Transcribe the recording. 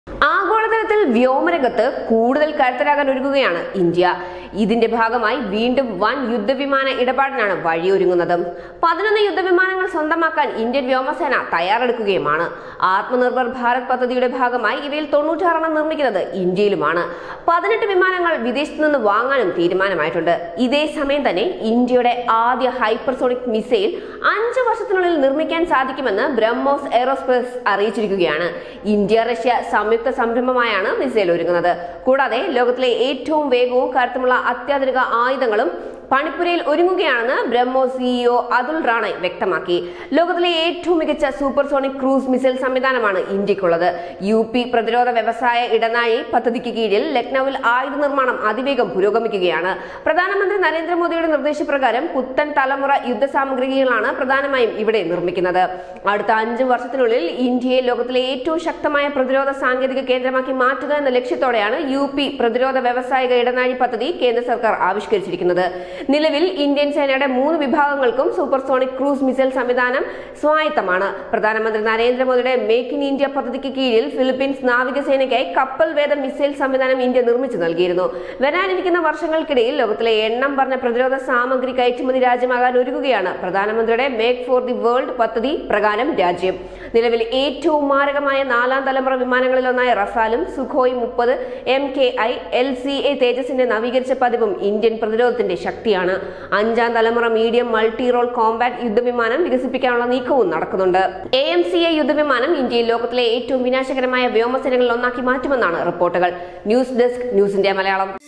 ആഗോളതലത്തിൽ വ്യോമരംഗത്ത് കൂടുതൽ കരുത്തരാകാൻ ഒരുങ്ങുകയാണ് ഇന്ത്യ ഇതിന്റെ ഭാഗമായി വീണ്ടും വൻ യുദ്ധവിമാന ഇടപാടിനാണ് വഴിയൊരുങ്ങുന്നത് പതിനൊന്ന് യുദ്ധവിമാനങ്ങൾ സ്വന്തമാക്കാൻ ഇന്ത്യൻ വ്യോമസേന തയ്യാറെടുക്കുകയുമാണ് ആത്മനിർഭർ ഭാരത് പദ്ധതിയുടെ ഭാഗമായി ഇവയിൽ തൊണ്ണൂറ്റാറെണ്ണം നിർമ്മിക്കുന്നത് ഇന്ത്യയിലുമാണ് പതിനെട്ട് വിമാനങ്ങൾ വിദേശത്തു നിന്ന് വാങ്ങാനും തീരുമാനമായിട്ടുണ്ട് ഇതേ സമയം തന്നെ ഇന്ത്യയുടെ ആദ്യ ഹൈപ്പർസോണിക് മിസൈൽ അഞ്ച് വർഷത്തിനുള്ളിൽ നിർമ്മിക്കാൻ സാധിക്കുമെന്ന് ബ്രഹ്മോസ് എയറോസ്പേസ് അറിയിച്ചിരിക്കുകയാണ് ഇന്ത്യ റഷ്യ സംയുക്ത സംരംഭമായാണ് മിസൈൽ ഒരുങ്ങുന്നത് കൂടാതെ ലോകത്തിലെ ഏറ്റവും വേഗവും കരുത്തുമുള്ള അത്യാധുനിക ആയുധങ്ങളും പണിപ്പുരയിൽ ഒരുങ്ങുകയാണെന്ന് ബ്രഹ്മോ സിഇഒ അതുൽ റാണ വ്യക്തമാക്കി ലോകത്തിലെ ഏറ്റവും മികച്ച സൂപ്പർസോണിക് ക്രൂസ് മിസൈൽ സംവിധാനമാണ് ഇന്ത്യക്കുള്ളത് യു പി പ്രതിരോധ വ്യവസായ ഇടനാഴി പദ്ധതിക്ക് കീഴിൽ ലക്നൌവിൽ ആയുധ നിർമ്മാണം അതിവേഗം പുരോഗമിക്കുകയാണ് പ്രധാനമന്ത്രി നരേന്ദ്രമോദിയുടെ നിർദ്ദേശപ്രകാരം പുത്തൻ തലമുറ യുദ്ധസാമഗ്രികളാണ് പ്രധാനമായും ഇവിടെ നിർമ്മിക്കുന്നത് അടുത്ത അഞ്ച് വർഷത്തിനുള്ളിൽ ഇന്ത്യയെ ലോകത്തിലെ ഏറ്റവും ശക്തമായ പ്രതിരോധ സാങ്കേതിക കേന്ദ്രമാക്കി മാറ്റുക എന്ന ലക്ഷ്യത്തോടെയാണ് യു പി പ്രതിരോധ വ്യവസായിക ഇടനാഴി പദ്ധതി കേന്ദ്ര സർക്കാർ ആവിഷ്കരിച്ചിരിക്കുന്നത് നിലവിൽ ഇന്ത്യൻ സേനയുടെ മൂന്ന് വിഭാഗങ്ങൾക്കും സൂപ്പർസോണിക് ക്രൂസ് മിസൈൽ സംവിധാനം സ്വായത്തമാണ് പ്രധാനമന്ത്രി നരേന്ദ്രമോദിയുടെ മേക്ക് ഇൻ ഇന്ത്യ പദ്ധതിക്ക് കീഴിൽ ഫിലിപ്പീൻസ് നാവികസേനയ്ക്കായി കപ്പൽ വേദ മിസൈൽ സംവിധാനം ഇന്ത്യ നിർമ്മിച്ചു നൽകിയിരുന്നു വരാനിരിക്കുന്ന വർഷങ്ങൾക്കിടയിൽ ലോകത്തിലെ എണ്ണം പറഞ്ഞ പ്രതിരോധ സാമഗ്രി കയറ്റുമതി രാജ്യമാകാൻ ഒരുങ്ങുകയാണ് പ്രധാനമന്ത്രിയുടെ മേക്ക് ഫോർ ദി വേൾഡ് പദ്ധതി പ്രകാരം രാജ്യം നിലവിൽ ഏറ്റവും മാരകമായ നാലാം തലമുറ വിമാനങ്ങളിലൊന്നായ റഫാലും സുഖോയ് മുപ്പത് M K I L C A തേജസിന്റെ നവീകരിച്ച പതിവും ഇന്ത്യൻ പ്രതിരോധത്തിന്റെ ശക്തിയാണ് അഞ്ചാം തലമുറ മീഡിയം മൾട്ടി റോൾ കോമ്പാക്ട് യുദ്ധവിമാനം വികസിപ്പിക്കാനുള്ള നീക്കവും നടക്കുന്നുണ്ട് എ എം സി എ യുദ്ധവിമാനം ഇന്ത്യയിൽ ലോകത്തിലെ ഏറ്റവും വിനാശകരമായ വ്യോമസേനകളിൽ ഒന്നാക്കി മാറ്റുമെന്നാണ് റിപ്പോർട്ടുകൾ news desk news India Malayalam